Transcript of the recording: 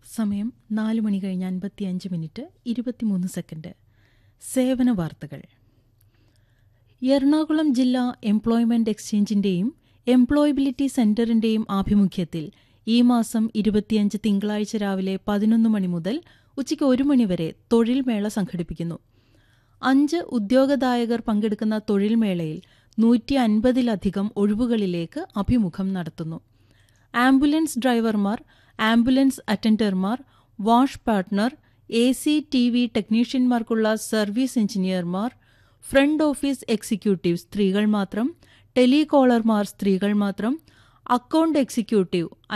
സമയം നാല് മണി കഴിഞ്ഞ് അൻപത്തിയഞ്ച് മിനിറ്റ് ഇരുപത്തിമൂന്ന് സെക്കൻഡ് സേവന വാർത്തകൾ എറണാകുളം ജില്ലാ എംപ്ലോയ്മെന്റ് എക്സ്ചേഞ്ചിന്റെയും എംപ്ലോയബിലിറ്റി സെന്ററിന്റെയും ആഭിമുഖ്യത്തിൽ ഈ മാസം ഇരുപത്തിയഞ്ച് തിങ്കളാഴ്ച രാവിലെ പതിനൊന്ന് മണി മുതൽ ഉച്ചയ്ക്ക് ഒരു മണി വരെ തൊഴിൽ മേള സംഘടിപ്പിക്കുന്നു അഞ്ച് ഉദ്യോഗദായകർ പങ്കെടുക്കുന്ന തൊഴിൽ മേളയിൽ നൂറ്റി അൻപതിലധികം ഒഴിവുകളിലേക്ക് അഭിമുഖം നടത്തുന്നു ആംബുലൻസ് ഡ്രൈവർമാർ ആംബുലൻസ് അറ്റൻഡർമാർ wash partner A C T V ടെക്നീഷ്യന്മാർക്കുള്ള സർവീസ് എഞ്ചിനീയർമാർ ഫ്രണ്ട് ഓഫീസ് എക്സിക്യൂട്ടീവ് സ്ത്രീകൾ മാത്രം ടെലികോളർമാർ സ്ത്രീകൾ മാത്രം അക്കൗണ്ട് എക്സിക്യൂട്ടീവ്